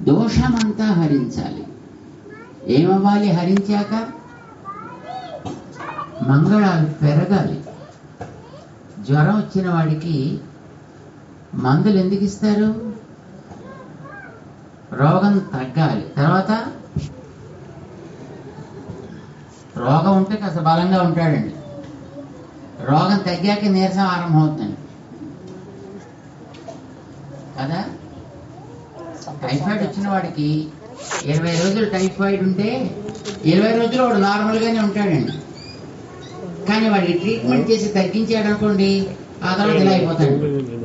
దోషమంతా హరించాలి ఏమవ్వాలి హరించాక మంగళాలు పెరగాలి జ్వరం వచ్చిన వాడికి మందులు ఎందుకు ఇస్తారు రోగం తగ్గాలి తర్వాత రోగం ఉంటే కాస్త బలంగా ఉంటాడండి రోగం తగ్గాక నీరసం ఆరంభమవుతుంది కదా టైఫాయిడ్ వచ్చిన వాడికి ఇరవై రోజులు టైఫాయిడ్ ఉంటే ఇరవై రోజులు వాడు నార్మల్గానే ఉంటాడండి కానీ వాడికి ట్రీట్మెంట్ చేసి తగ్గించాడు అనుకోండి ఆ తర్వాత ఇలా అయిపోతాడు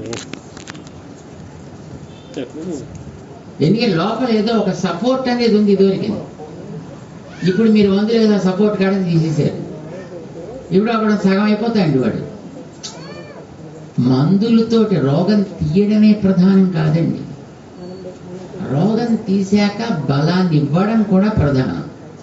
ఎందుకంటే లోపల ఏదో ఒక సపోర్ట్ అనేది ఉంది ఇదివరకు ఇప్పుడు మీరు మందులు ఏదో సపోర్ట్ కాడ తీసేశారు ఇప్పుడు అక్కడ సగం అయిపోతాయండి వాడు మందులతోటి రోగం తీయడమే ప్రధానం కాదండి రోగం తీశాక బలాన్ని ఇవ్వడం కూడా ప్రధానం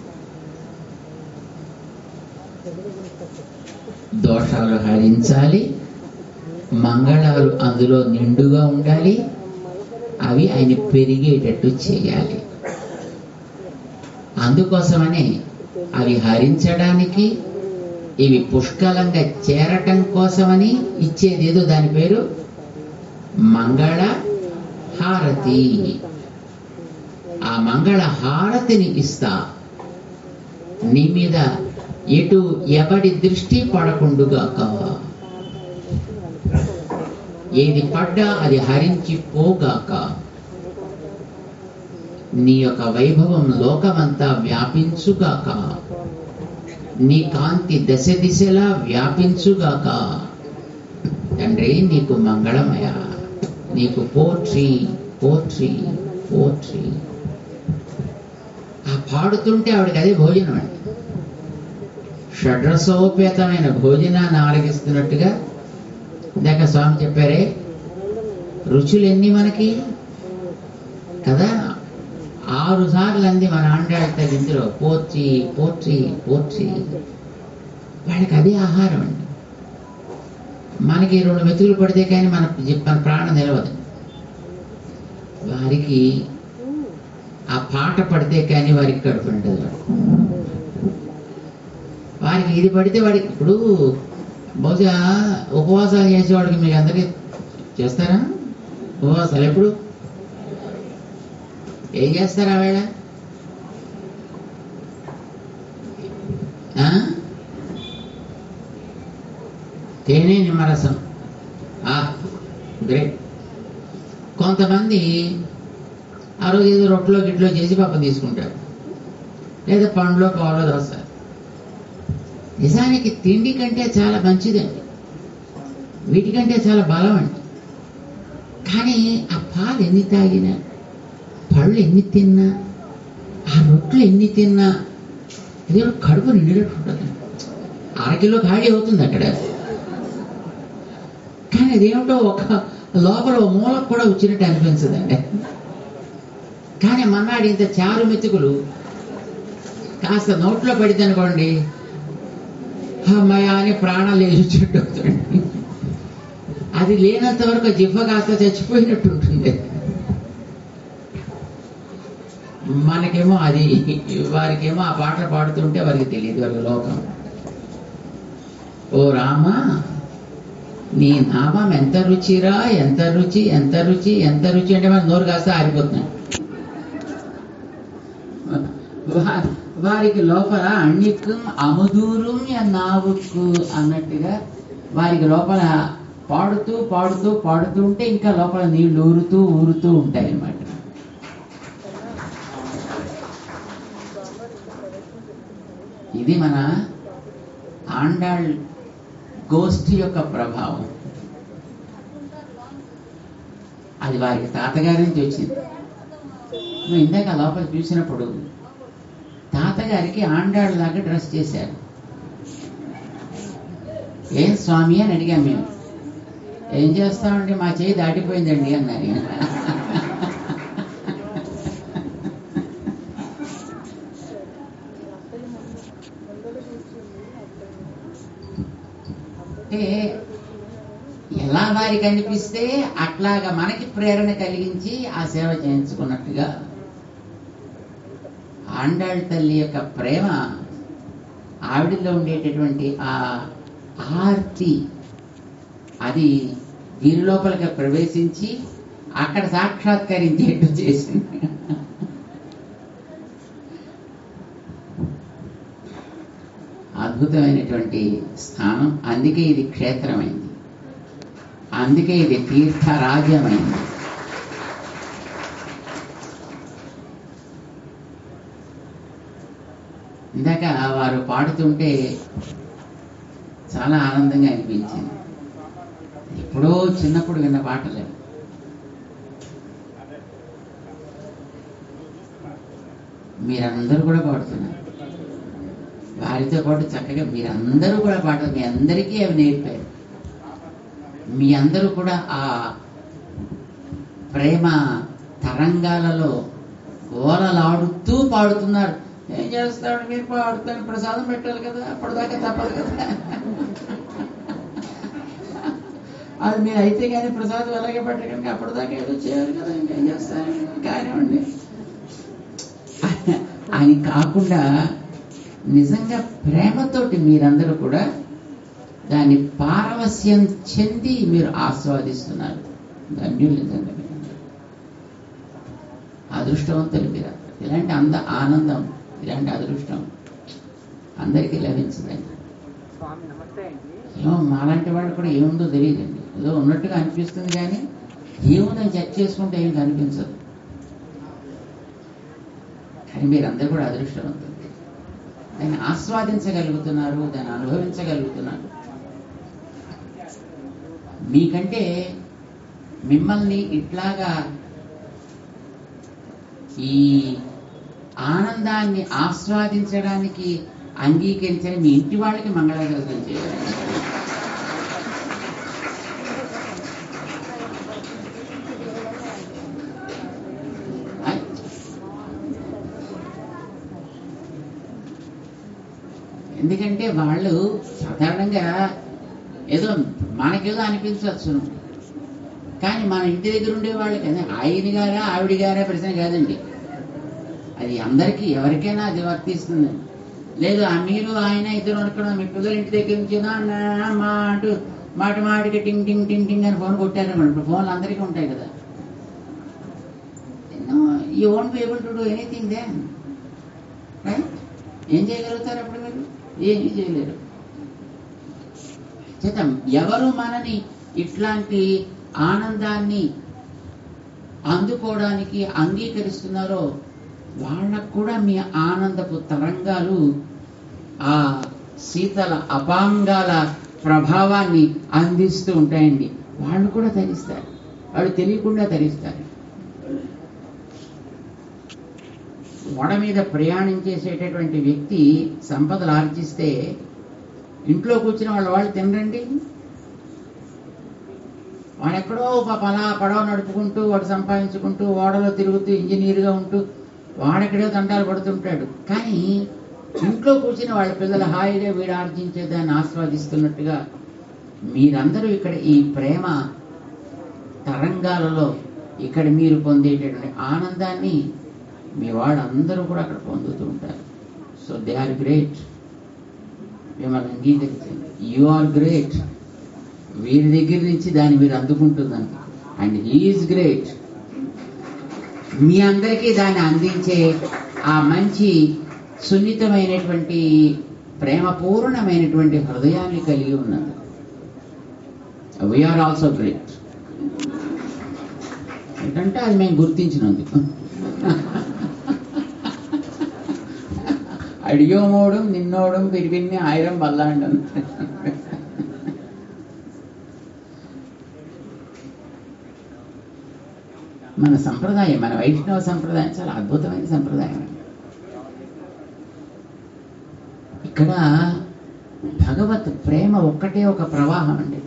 దోషాలు హరించాలి మంగళాలు అందులో నిండుగా ఉండాలి అవి ఆయన పెరిగేటట్టు చేయాలి అందుకోసమనే అవి హరించడానికి ఇవి పుష్కలంగా చేరటం కోసమని ఇచ్చేది ఏదో దాని పేరు మంగళ హారతి ఆ మంగళ హారతిని ఇస్తా నీ మీద ఎటు ఎవడి దృష్టి పడకుండుగాక ఏది పడ్డా అది హరించి పోగాక నీ యొక్క వైభవం లోకమంతా వ్యాపించుగాక నీ కాంతి దశ దిశలా వ్యాపించుగాక తండ్రి నీకు మంగళమయ నీకు పోట్రీ పోట్రీ పోట్రీ ఆ పాడుతుంటే ఆవిడకి అదే భోజనం అండి షడ్రసోపేతమైన భోజనాన్ని ఆరగిస్తున్నట్టుగా ఇందాక స్వామి చెప్పారే రుచులు ఎన్ని మనకి కదా ఆరు సార్లు అంది మన ఆండాళ్ళ ఇందులో పోర్చి పోర్చి పోర్చి వాళ్ళకి అదే ఆహారం అండి మనకి రెండు మెతుకులు పడితే కానీ మన మన ప్రాణం నిలవదు వారికి ఆ పాట పడితే కానీ వారికి కడుపు ఉండదు వారికి ఇది పడితే వాడికి ఇప్పుడు బహుశా ఉపవాసాలు చేసేవాడికి మీకు అందరికీ చేస్తారా ఉపవాసాలు ఎప్పుడు ఏం చేస్తారు ఆ వేళ ఆ? తేనె నిమ్మరసం ఆ గ్రేట్ కొంతమంది ఆ రోజు ఏదో రొట్టెలో గిట్లో చేసి పాప తీసుకుంటారు లేదా పండ్లో పాలో దోస్తారు నిజానికి తిండి కంటే చాలా మంచిదండి వీటికంటే చాలా బలం అండి కానీ ఆ పాలు ఎన్ని తాగినా పళ్ళు ఎన్ని తిన్నా ఆ రొట్టెలు ఎన్ని తిన్నా అది కూడా కడుపు నిండినట్టు ఉంటుంది అరకిలో ఖాళీ అవుతుంది అక్కడ కానీ అదేమిటో ఒక లోపల ఓ మూలకు కూడా వచ్చినట్టు అనిపించదండి కానీ మన్నాడు ఇంత చారు మెతుకులు కాస్త నోట్లో పడితే అనుకోండి అమ్మాయ అని ప్రాణాలు లేచినట్టు అవుతుంది అది లేనంత వరకు జివ్వ కాస్త చచ్చిపోయినట్టు ఉంటుంది మనకేమో అది వారికేమో ఆ పాటలు పాడుతుంటే వారికి తెలియదు వారి లోకం ఓ రామ నీ నామం ఎంత రుచిరా ఎంత రుచి ఎంత రుచి ఎంత రుచి అంటే మన నోరు కాస్త ఆరిపోతున్నాయి వా- వారికి లోపల అన్నికం అముదూరం నావుకు అన్నట్టుగా వారికి లోపల పాడుతూ పాడుతూ పాడుతూ ఉంటే ఇంకా లోపల నీళ్లు ఊరుతూ ఊరుతూ ఉంటాయి అన్నమాట ఇది మన ఆండాళ్ గోష్ఠి యొక్క ప్రభావం అది వారికి తాతగారి నుంచి వచ్చింది నువ్వు ఇందాక లోపల చూసినప్పుడు తాతగారికి ఆండాళ్ళలాగా డ్రెస్ చేశారు ఏం స్వామి అని అడిగాం మేము ఏం చేస్తామంటే మా చేయి దాటిపోయిందండి అన్నారు ఈయన. అంటే ఎలా వారికి అనిపిస్తే అట్లాగా మనకి ప్రేరణ కలిగించి ఆ సేవ చేయించుకున్నట్టుగా ఆండాళ్ళ తల్లి యొక్క ప్రేమ ఆవిడలో ఉండేటటువంటి ఆ ఆర్తి అది వీరి లోపలికి ప్రవేశించి అక్కడ సాక్షాత్కరించేట్టు చేసింది అద్భుతమైనటువంటి స్థానం అందుకే ఇది క్షేత్రమైంది అందుకే ఇది తీర్థరాజ్యమైంది ఇందాక వారు పాడుతుంటే చాలా ఆనందంగా అనిపించింది ఎప్పుడో చిన్నప్పుడు విన్న పాటలే మీరందరూ కూడా పాడుతున్నారు వారితో పాటు చక్కగా మీరందరూ కూడా పాటలు మీ అందరికీ అవి నేర్పారు మీ అందరూ కూడా ఆ ప్రేమ తరంగాలలో ఓలలాడుతూ పాడుతున్నారు ఏం చేస్తాడు మీరు పాడుతాను ప్రసాదం పెట్టాలి కదా అప్పటిదాకా తప్పదు కదా అది మీరు అయితే కానీ ప్రసాదం ఎలాగే పెట్టకండి అప్పటిదాకా ఏదో చేయాలి కదా ఇంకేం చేస్తారు కానివ్వండి అని కాకుండా నిజంగా ప్రేమతోటి మీరందరూ కూడా దాన్ని పారవస్యం చెంది మీరు ఆస్వాదిస్తున్నారు ధన్యులు నిజంగా మీరందరూ. అదృష్టవంతులు మీరు ఇలాంటి అంద ఆనందం ఇలాంటి అదృష్టం అందరికీ లభించదండి స్వామి నమస్తే అండి ఏమో మాలాంటి వాళ్ళు కూడా ఏముందో తెలియదండి ఏదో ఉన్నట్టుగా అనిపిస్తుంది కానీ ఏముందని చెక్ చేసుకుంటే ఏం కనిపించదు కానీ మీరందరూ కూడా అదృష్టవంతులు దాన్ని ఆస్వాదించగలుగుతున్నారు దాన్ని అనుభవించగలుగుతున్నారు మీకంటే మిమ్మల్ని ఇట్లాగా ఈ ఆనందాన్ని ఆస్వాదించడానికి అంగీకరించని మీ ఇంటి వాళ్ళకి మంగళాశాసనం చేయాలి అయ్. ఎందుకంటే వాళ్ళు సాధారణంగా ఏదో మనకేదో అనిపించవచ్చు కానీ మన ఇంటి దగ్గర ఉండే వాళ్ళకి అదే ఆయన గారా ఆవిడ గారా ప్రశ్న కాదండి అది అందరికీ ఎవరికైనా అది వర్తిస్తుంది లేదు ఆ మీరు ఆయన ఇద్దరు అనుకున్నాం మీ పిల్లలు ఇంటి దగ్గర నుంచి నా, నా, మా అంటూ మాట మాటికి టింగ్ టింగ్ టింగ్ టింగ్ అని ఫోన్ కొట్టారన్నమాట ఇప్పుడు ఫోన్లు అందరికీ ఉంటాయి కదా you won't be able to do anything they right ఏం చేయగలుగుతారు అప్పుడు మీరు ఏమీ చేయలేరు చేత ఎవరు మనని ఇట్లాంటి ఆనందాన్ని అందుకోవడానికి అంగీకరిస్తున్నారో వాళ్ళకు కూడా మీ ఆనందపు తరంగాలు ఆ శీతల అపాంగాల ప్రభావాన్ని అందిస్తూ ఉంటాయండి వాళ్ళు కూడా తరిస్తారు వాళ్ళు తెలియకుండా తరిస్తారు ఓడ మీద ప్రయాణం చేసేటటువంటి వ్యక్తి సంపదలు ఆర్జిస్తే ఇంట్లో కూర్చుని వాళ్ళ వాళ్ళు తినరండి వాడు ఎక్కడో పాప అలా పడవ నడుపుకుంటూ వాడు సంపాదించుకుంటూ ఓడలో తిరుగుతూ ఇంజనీర్గా ఉంటూ వాడెక్కడో తంటాలు పడుతుంటాడు కానీ ఇంట్లో కూర్చుని వాళ్ళ పిల్లలు హాయిగా వీడు ఆర్జించే దాన్ని ఆస్వాదిస్తున్నట్టుగా మీరందరూ ఇక్కడ ఈ ప్రేమ తరంగాలలో ఇక్కడ మీరు పొందేటటువంటి ఆనందాన్ని మీ వాళ్ళందరూ కూడా అక్కడ పొందుతూ ఉంటారు సో దే ఆర్ గ్రేట్ మిమ్మల్ని అంగీకరించండి యు ఆర్ గ్రేట్ వీరి దగ్గర నుంచి దాన్ని మీరు అందుకుంటున్నాను అండ్ హీఈస్ గ్రేట్ మీ అందరికీ దాన్ని అందించే ఆ మంచి సున్నితమైనటువంటి ప్రేమపూర్ణమైనటువంటి హృదయాన్ని కలిగి ఉన్నది వీఆర్ ఆల్సో గ్రేట్ ఏంటంటే అది మేము గుర్తించినందుకు అడియోమోడం నిన్నోడం పిరివిన్ని ఆయిరం బల్లాండం మన సంప్రదాయం మన వైష్ణవ సంప్రదాయం చాలా అద్భుతమైన సంప్రదాయం ఇక్కడ భగవత్ ప్రేమ ఒక్కటే ఒక ప్రవాహం అండి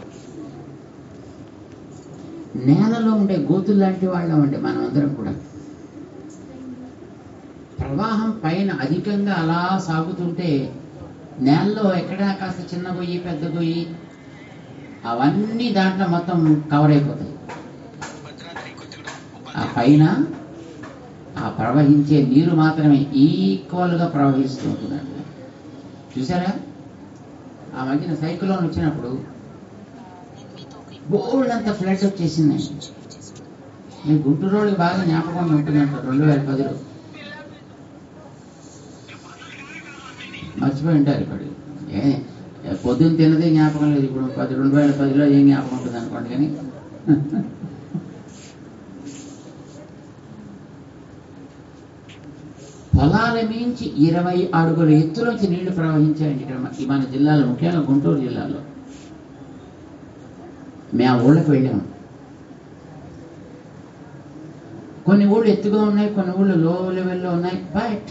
నేలలో ఉండే గోతులు లాంటి వాళ్ళం అండి మనం అందరం కూడా ప్రవాహం పైన అధికంగా అలా సాగుతుంటే నేలలో ఎక్కడా కాస్త చిన్న గొయ్యి పెద్ద గొయ్యి అవన్నీ దాంట్లో మొత్తం కవర్ అయిపోతాయి ఆ పైన ఆ ప్రవహించే నీరు మాత్రమే ఈక్వల్గా ప్రవహిస్తూ ఉంటుందండి చూసారా ఆ మధ్యన సైక్లోన్ వచ్చినప్పుడు బోల్డ్ అంత ఫ్లడ్ వచ్చేసింది మీ గుంటూరు వాళ్ళకి బాగా జ్ఞాపకం ఉంటుందంట రెండు వేల పదిలో మర్చిపోయి ఉంటారు ఇప్పుడు ఏ ఏ పొద్దున్న తిన్నదే జ్ఞాపకం లేదు ఇప్పుడు పది రెండు వేల పదిలో ఏం జ్ఞాపకం ఉంటుంది అనుకోండి కానీ పొలాల మించి ఇరవై అడుగుల ఎత్తులోంచి నీళ్లు ప్రవహించాయండి ఇక్కడ మన- ఈ మన జిల్లాలో ముఖ్యంగా గుంటూరు జిల్లాలో మేము ఆ ఊళ్ళకి వెళ్ళాము కొన్ని ఊళ్ళు ఎత్తుగా ఉన్నాయి కొన్ని ఊళ్ళు లో లెవెల్లో ఉన్నాయి బట్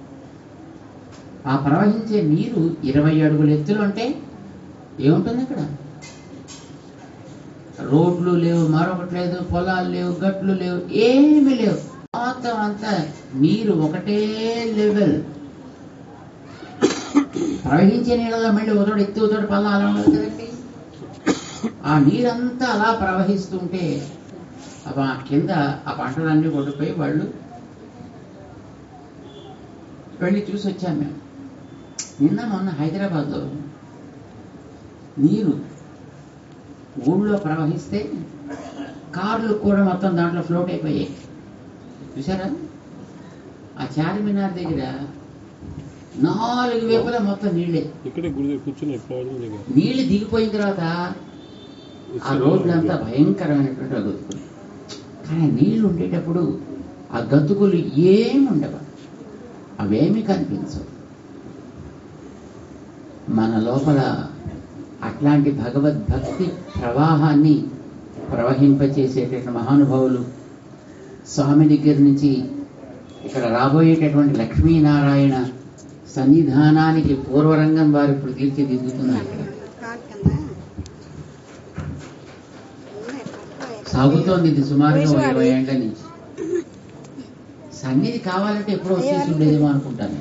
ఆ ప్రవహించే నీరు ఇరవై అడుగుల ఎత్తులు అంటే ఏముంటుంది ఇక్కడ రోడ్లు లేవు మరొకటి లేదు పొలాలు లేవు గట్లు లేవు ఏమీ లేవు మొత్తం అంతా నీరు ఒకటే లెవెల్ ప్రవహించే నీళ్ళలో మళ్ళీ ఒకటి ఎత్తు ఒకటి పల్లా అలా ఉండదు కదండి ఆ నీరంతా అలా ప్రవహిస్తుంటే అప్పుడు ఆ కింద ఆ పంటలన్నీ కొట్టుపోయి వాళ్ళు వెళ్ళి చూసి వచ్చాం మేము నిన్న మొన్న హైదరాబాద్లో నీరు ఊళ్ళో ప్రవహిస్తే కార్లు కూడా మొత్తం దాంట్లో ఫ్లోట్ అయిపోయాయి చూసారా ఆ చార్మినార్ దగ్గర నాలుగు వైపులా మొత్తం నీళ్ళే ఇక్కడే గుడి దగ్గర కూర్చున్నాయి ప్రాబ్లం దగ్గర నీళ్లు దిగిపోయిన తర్వాత ఆ రోడ్లంతా భయంకరమైనటువంటి ఆ గతుకులు కానీ నీళ్లు ఉండేటప్పుడు ఆ గతుకులు ఏమి ఉండవు అవేమి కనిపించవు మన లోపల అట్లాంటి భగవద్భక్తి ప్రవాహాన్ని ప్రవహింపచేసేటటువంటి మహానుభావులు స్వామి దగ్గర నుంచి ఇక్కడ రాబోయేటటువంటి లక్ష్మీనారాయణ సన్నిధానానికి పూర్వరంగం వారు ఇప్పుడు తీర్చిదిద్దుతున్నారు ఇక్కడ సాగుతోంది ఇది సుమారుగా ఒక ఇరవై ఏళ్ల నుంచి సన్నిధి కావాలంటే ఎప్పుడో వచ్చేసి ఉండేదేమో అనుకుంటాను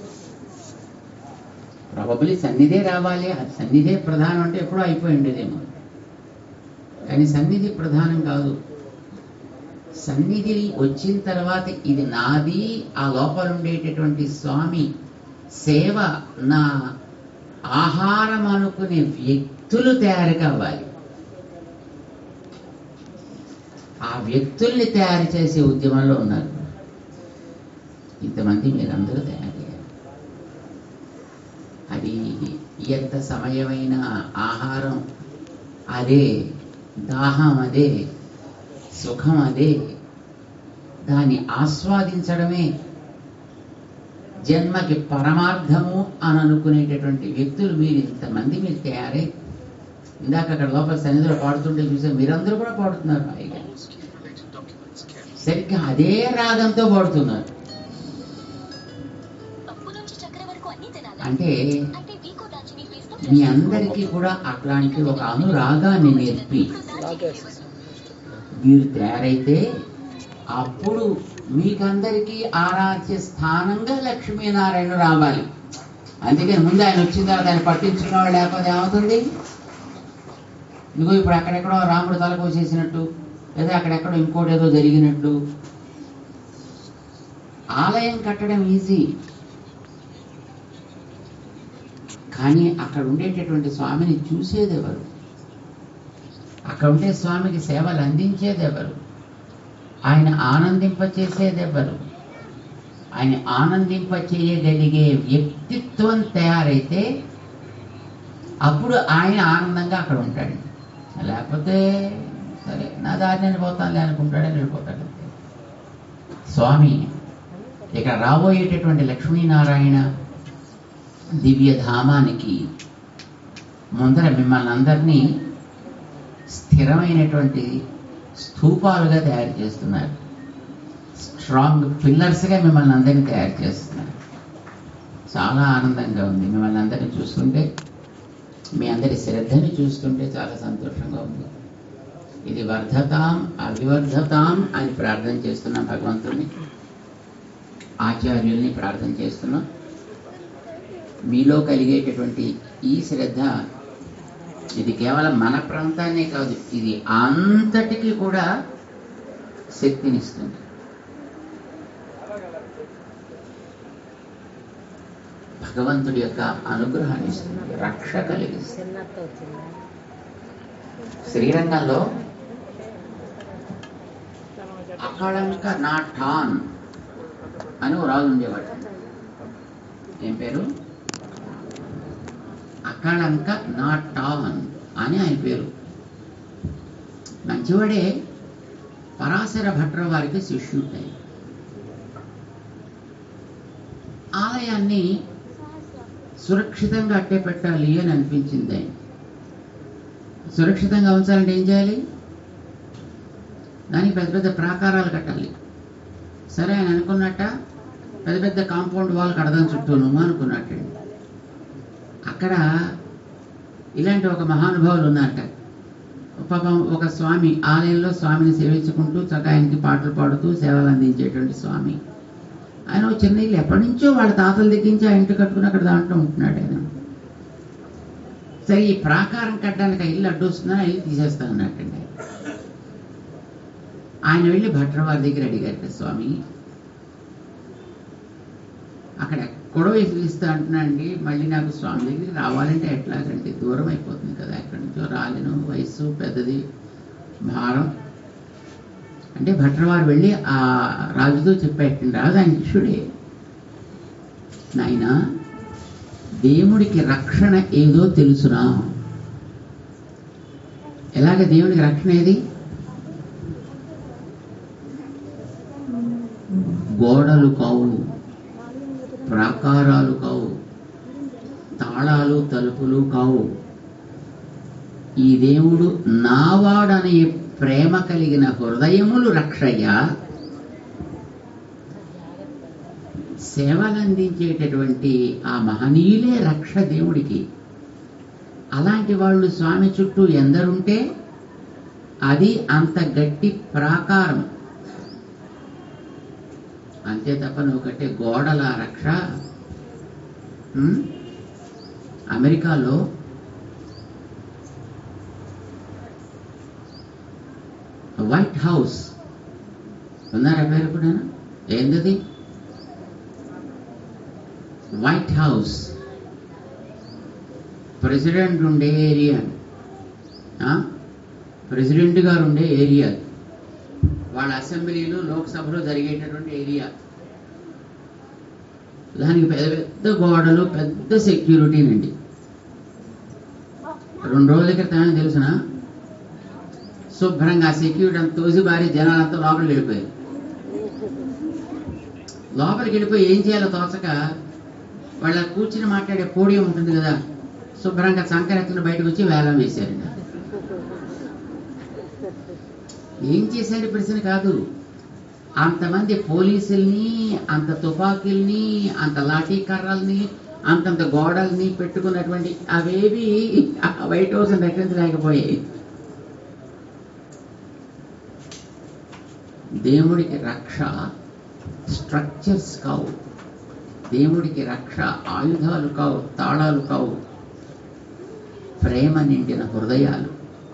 ప్రాబబ్లీ సన్నిధే రావాలి ఆ సన్నిధే ప్రధానం అంటే ఎప్పుడో అయిపోయి ఉండేదేమో కానీ సన్నిధి ప్రధానం కాదు సన్నిధి వచ్చిన తర్వాత ఇది నాది ఆ లోపల ఉండేటటువంటి స్వామి సేవ నా ఆహారం అనుకునే వ్యక్తులు తయారు కావాలి ఆ వ్యక్తుల్ని తయారు చేసే ఉద్యమంలో ఉన్నారు ఇంతమంది మీరందరూ తయారయ్యారు అది ఎంత సమయమైన ఆహారం అదే దాహం అదే సుఖం అదే దాన్ని ఆస్వాదించడమే జన్మకి పరమార్థము అని అనుకునేటటువంటి వ్యక్తులు మీరు ఇంతమంది మీరు తయారై ఇందాక అక్కడ లోపల సన్నిధిలో పాడుతుంటే చూసే మీరందరూ కూడా పాడుతున్నారు హాయిగా సరిగ్గా అదే రాగంతో పాడుతున్నారు పప్పు నుంచి చక్కెర వరకు అన్ని తినాలా అంటే అంటే వీకో దాల్చిని పేస్ట్ తో మీ అందరికీ కూడా అట్లాంటి ఒక అనురాగాన్ని నేర్పి ఇప్పుడు దాల్చిని ఫ్లేవర్. మీరు తయారైతే అప్పుడు మీకందరికీ ఆరాధ్య స్థానంగా లక్ష్మీనారాయణ రావాలి అందుకని ముందు ఆయన వచ్చిన తర్వాత ఆయన పట్టించుకున్నవాడు లేకపోతే ఏమవుతుంది ఇదిగో ఇప్పుడు అక్కడెక్కడో రాముడు తల కోసేసినట్టు లేదా అక్కడెక్కడో ఇంకోటి ఏదో జరిగినట్టు ఆలయం కట్టడం ఈజీ కానీ అక్కడ ఉండేటటువంటి స్వామిని చూసేది ఎవరు అక్కడ ఉండే స్వామికి సేవలు అందించేది ఎవరు ఆయన ఆనందింపచేసేది ఎవరు ఆయన ఆనందింప చేయగలిగే వ్యక్తిత్వం తయారైతే అప్పుడు ఆయన ఆనందంగా అక్కడ ఉంటాడు లేకపోతే సరే నా దారి నేను పోతానులే అనుకుంటాడని వెళ్ళిపోతాడు అంతే. స్వామి ఇక్కడ రాబోయేటటువంటి లక్ష్మీనారాయణ దివ్య ధామానికి ముందర మిమ్మల్ని అందరినీ స్థిరమైనటువంటి స్థూపాలుగా తయారు చేస్తున్నారు స్ట్రాంగ్ పిల్లర్స్గా మిమ్మల్ని అందరినీ తయారు చేస్తున్నారు చాలా ఆనందంగా ఉంది మిమ్మల్ని అందరినీ చూస్తుంటే మీ అందరి శ్రద్ధని చూస్తుంటే చాలా సంతోషంగా ఉంది ఇది వర్ధతాం అభివర్ధతాం అని ప్రార్థన చేస్తున్నాం భగవంతుడిని ఆచార్యుల్ని ప్రార్థన చేస్తున్నాం మీలో కలిగేటటువంటి ఈ శ్రద్ధ ఇది కేవలం మన ప్రాంతాన్నే కాదు ఇది అంతటికీ కూడా శక్తినిస్తుంది భగవంతుడి యొక్క అనుగ్రహాన్ని ఇస్తుంది రక్ష కలిగిస్తుంది శ్రీరంగంలో అకళంక నా ఠాన్ అని ఓ రాజు ఉండేవాడు ఏం పేరు అకళంక నా టాన్ అని ఆయన పేరు మంచివాడే పరాశర భట్ర వారికి శిష్యుడై ఆలయాన్ని సురక్షితంగా అట్టే పెట్టాలి అని అనిపించింది ఆయన సురక్షితంగా ఉంచాలంటే ఏం చేయాలి దానికి పెద్ద పెద్ద ప్రాకారాలు కట్టాలి సరే ఆయన అనుకున్నట్ట పెద్ద పెద్ద కాంపౌండ్ వాల్ కడదాం చుట్టూను అనుకున్నట్టండి అక్కడ ఇలాంటి ఒక మహానుభావులు ఉన్నారట పాపం ఒక స్వామి ఆలయంలో స్వామిని సేవించుకుంటూ చక్కగా ఆయనకి పాటలు పాడుతూ సేవలు అందించేటువంటి స్వామి ఆయన ఒక చిన్న ఇల్లు ఎప్పటి నుంచో వాళ్ళ తాతల దగ్గరించి ఆ ఇంటి కట్టుకుని అక్కడ దాంట్లో ఉంటున్నాడు ఆయన సరే ఈ ప్రాకారం కట్టడానికి ఆ ఇల్లు అడ్డు వస్తుందని ఆ ఇల్లు తీసేస్తా అన్నట్టండి ఆయన వెళ్ళి భట్రవారి దగ్గర అడిగారు స్వామి అక్కడ ఎక్కడో ఇస్తా అంటున్నాండి మళ్ళీ నాకు స్వామి దగ్గరికి రావాలంటే ఎట్లాగంటే దూరం అయిపోతుంది కదా ఎక్కడి నుంచో రాలేను వయస్సు పెద్దది భారం అంటే భట్రవారు వెళ్ళి ఆ రాజుతో చెప్పేటండి రాజు ఆయన శిష్యుడే నాయన దేవుడికి రక్షణ ఏదో తెలుసునా ఎలాగ దేవుడికి రక్షణ ఏది గోడలు కావు ప్రాకారాలు కావు తాళాలు తలుపులు కావు ఈ దేవుడు నావాడనే ప్రేమ కలిగిన హృదయములు రక్షయ్య సేవలందించేటటువంటి ఆ మహనీయులే రక్ష దేవుడికి అలాంటి వాళ్ళు స్వామి చుట్టూ ఎందరుంటే అది అంత గట్టి ప్రాకారం అంతే తప్ప నువ్వు కట్టే గోడల రక్ష ఉమ్? అమెరికాలో వైట్ హౌస్ ఉన్నారా పేరు కూడా ఏంటది వైట్ హౌస్ ప్రెసిడెంట్ ఉండే ఏరియా ఆ? ప్రెసిడెంట్ గారు ఉండే ఏరియా వాళ్ళ అసెంబ్లీలు లోక్సభలో జరిగేటటువంటి ఏరియా దానికి పెద్ద పెద్ద గోడలు పెద్ద సెక్యూరిటీనండి రెండు రోజుల క్రితం తెలుసిన శుభ్రంగా సెక్యూరిటీ అంత తోసి బారి జనాలంతా లోపలికి వెళ్ళిపోయారు లోపలికి వెళ్ళిపోయి ఏం చేయాలో తోచక వాళ్ళ కూర్చుని మాట్లాడే పోడియం ఉంటుంది కదా శుభ్రంగా సంకరెత్తులు బయటకు వచ్చి వేలం వేశారండి ఏం చేశారు ప్రశ్న కాదు అంతమంది పోలీసుల్ని అంత తుపాకీల్ని అంత లాఠీ కర్రల్ని అంతంత గోడల్ని పెట్టుకున్నటువంటి అవేవి ఆ వైట్ హౌస్ రక్షించలేకపోయాయి దేవుడికి రక్ష స్ట్రక్చర్స్ కావు దేవుడికి రక్ష ఆయుధాలు కావు తాళాలు కావు ప్రేమ నిండిన హృదయాలు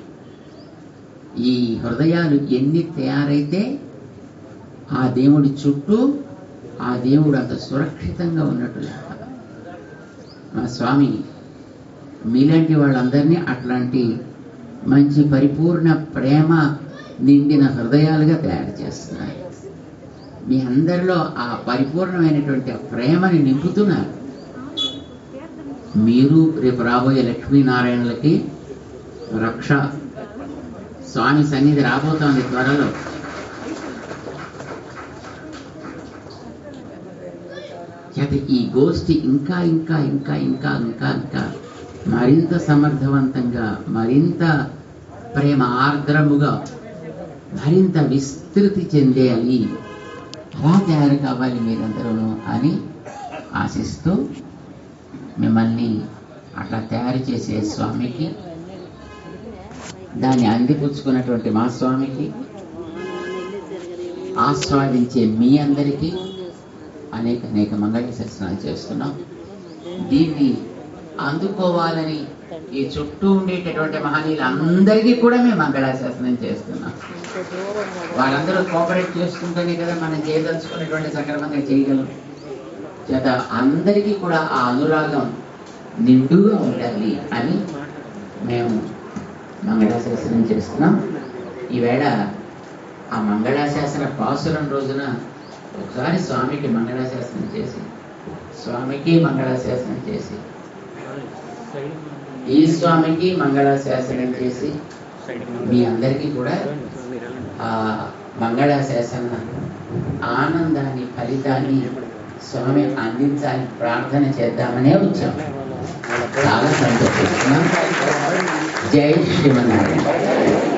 ఈ హృదయాలు ఎన్ని తయారైతే ఆ దేవుడి చుట్టూ ఆ దేవుడు అంత సురక్షితంగా ఉన్నట్టు లెక్క మా స్వామి మీలాంటి వాళ్ళందరినీ అట్లాంటి మంచి పరిపూర్ణ ప్రేమ నిండిన హృదయాలుగా తయారు చేస్తున్నారు మీ అందరిలో ఆ పరిపూర్ణమైనటువంటి ఆ ప్రేమని నింపుతున్నారు మీరు రేపు రాబోయే లక్ష్మీనారాయణలకి రక్ష స్వామి సన్నిధి రాబోతోంది త్వరలో చేత ఈ గోష్ఠి ఇంకా ఇంకా ఇంకా ఇంకా ఇంకా ఇంకా మరింత సమర్థవంతంగా మరింత ప్రేమ ఆర్ద్రముగా మరింత విస్తృతి చెందేయాలి అలా తయారు కావాలి మీరందరూ అని ఆశిస్తూ మిమ్మల్ని అట్లా తయారు చేసే స్వామికి దాన్ని అందిపుచ్చుకున్నటువంటి మా స్వామికి ఆస్వాదించే మీ అందరికీ అనేక అనేక మంగళ శాసనాలు చేస్తున్నాం దీన్ని అందుకోవాలని ఈ చుట్టూ ఉండేటటువంటి మహనీయులందరికీ కూడా మేము మంగళాశాసనం చేస్తున్నాం వాళ్ళందరూ కోఆపరేట్ చేసుకుంటేనే కదా మనం చేయదలుచుకున్నటువంటి సక్రమంగా చేయగలం చేత అందరికీ కూడా ఆ అనురాగం నిండుగా ఉండాలి అని మేము మంగళాశాసనం చేస్తున్నాం ఈవేళ ఆ మంగళాశాసన పాసురం రోజున ఒకసారి స్వామికి మంగళాశాసనం చేసి స్వామికి మంగళాశాసనం చేసి ఈ స్వామికి మంగళాశాసనం చేసి మీ అందరికీ కూడా ఆ మంగళాశాసన ఆనందాన్ని ఫలితాన్ని స్వామి అందించాలని ప్రార్థన చేద్దామనే వచ్చాం చాలా సంతోషిస్తున్నాం జై శ్రీమన్నారాయణ